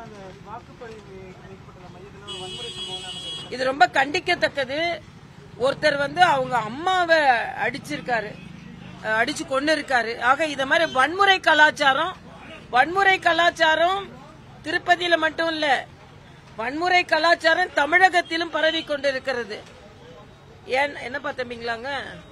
அந்த வாக்குப்பதிவு வைக்கப்பட்டுள்ள மையத்தில் ஒரு வன்முறை சம்பவம் நடந்தது இது ரொம்ப கண்டிக்கத்தக்கது ஒருத்தர் வந்து அவங்க அம்மாவை அடிச்சிருக்காரு அஹ், அடிச்சு கொண்டு இருக்காரு ஆக இத மாதிரி வன்முறை கலாச்சாரம் வன்முறை கலாச்சாரம் திருப்பதியில மட்டும் இல்ல வன்முறை கலாச்சாரம் தமிழகத்திலும் பரவி கொண்டிருக்கிறது ஏன் என்னப்பா தம்பிங்களாங்க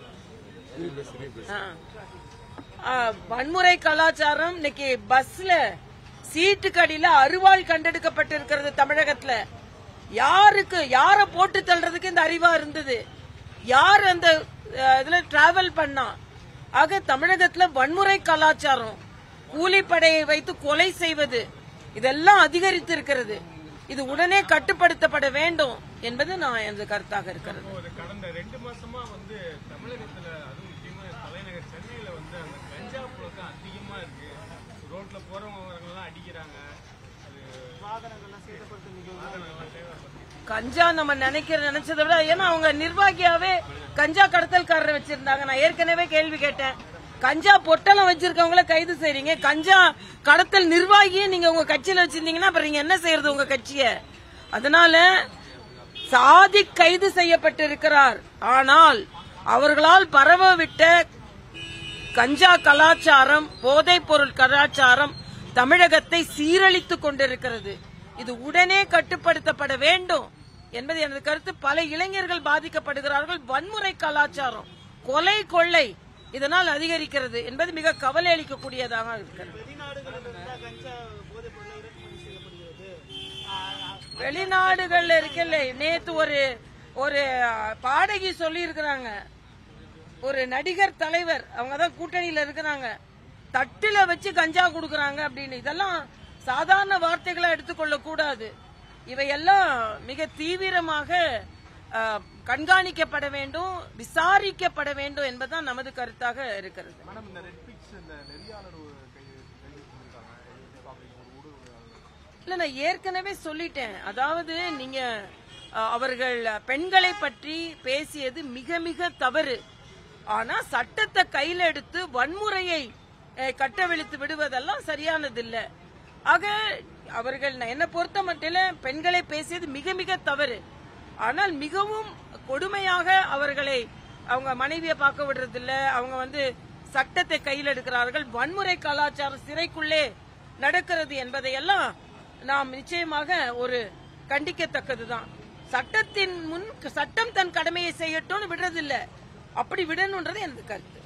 ஆ. ஆ, வன்முறை கலாச்சாரம் இன்னைக்கு பஸ்ல சீட்டுக்கு அடியில அருவாள் கண்டெடுக்கப்பட்டிருக்கிறது தமிழகத்துல யாருக்கு யார போட்டு தள்ளுறதுக்கு இந்த அறிவா இருந்தது யார் அந்த அஹ், இதுல டிராவல் பண்ணா ஆக தமிழகத்துல வன்முறை கலாச்சாரம் கூலிப்படையை வைத்து கொலை செய்வது இதெல்லாம் அதிகரித்து இருக்கிறது இது உடனே கட்டுப்படுத்தப்பட வேண்டும் என்பது நான் எனது கருத்தாக இருக்கிறது ஒரு கடந்த ரெண்டு மாசமா வந்து தமிழகத்துல அதுவும் முக்கியமா தலைநகர் சென்னையில வந்து அந்த கஞ்சா புழக்கம் அதிகமா இருக்கு ரோட்ல போறவங்க எல்லாம் அடிக்கிறாங்க அது வாகனங்கள்லாம் சேதப்படுத்த நிகழ்வு கஞ்சா நம்ம நினைக்கிற நினைச்சதை விட ஏன்னா அவங்க நிர்வாகியாவே கஞ்சா கடத்தல்காரரை வச்சிருந்தாங்க நான் ஏற்கனவே கேள்வி கேட்டேன் கஞ்சா பொட்டலம் வச்சிருக்கவங்கள கைது செய்றீங்க கஞ்சா கடத்தல் நிர்வாகியை நீங்க உங்க கட்சியில வச்சிருந்தீங்கன்னா அப்புறம் நீங்க என்ன செய்யறது உங்க கட்சிய அதனால சாதி கைது செய்யப்பட்டிருக்கிறார் ஆனால் அவர்களால் பரவ விட்ட கஞ்சா கலாச்சாரம் போதைப் பொருள் கலாச்சாரம் தமிழகத்தை சீரழித்துக் கொண்டிருக்கிறது இது உடனே கட்டுப்படுத்தப்பட வேண்டும் என்பது எனது கருத்து பல இளைஞர்கள் பாதிக்கப்படுகிறார்கள் வன்முறை கலாச்சாரம் கொலை கொள்ளை இதனால் அதிகரிக்கிறது என்பது மிக கவலை அளிக்கக்கூடியதாக இருக்கிறது வெளிநாடுகளிலிருந்து கஞ்சா போதைப் பொருளை இறக்குமதி செய்யப்படுகிறது ஆஹ் வெளிநாடுகள்ல இருக்கல நேத்து ஒரு ஒரு பாடகி சொல்லி இருக்கிறாங்க ஒரு நடிகர் தலைவர் அவங்க தான் கூட்டணியில இருக்கிறாங்க தட்டுல வச்சு கஞ்சா கொடுக்கறாங்க அப்படின்னு இதெல்லாம் சாதாரண வார்த்தைகளா எடுத்துக்கொள்ள கூடாது இவையெல்லாம் மிக தீவிரமாக அஹ், கண்காணிக்கப்பட வேண்டும் விசாரிக்கப்பட வேண்டும் என்பதுதான் நமது கருத்தாக இருக்கிறது மேடம் இந்த ரெட் பிக்ஸ் இந்த நெறியாளர் கைது கைது பண்ணிருக்காங்க இல்ல நான் ஏற்கனவே சொல்லிட்டேன் அதாவது நீங்க அஹ், அவர்கள் பெண்களை பற்றி பேசியது மிக மிக தவறு ஆனா சட்டத்தை கையில எடுத்து வன்முறையை அஹ், கட்டவிழ்த்து விடுவதெல்லாம் சரியானது இல்ல ஆக அவர்கள் நான் என்ன பொறுத்த மட்டில பெண்களை பேசியது மிக மிக தவறு ஆனால் மிகவும் கொடுமையாக அவர்களை அவங்க மனைவியை பார்க்க விடுறதில்ல அவங்க வந்து சட்டத்தை கையில் எடுக்கிறார்கள் வன்முறை கலாச்சாரம் சிறைக்குள்ளே நடக்கிறது என்பதையெல்லாம் நாம் நிச்சயமாக ஒரு கண்டிக்கத்தக்கதுதான் சட்டத்தின் முன் சட்டம் தன் கடமையை செய்யட்டும்னு விடுறதில்ல அப்படி விடணுன்றது எனது கருத்து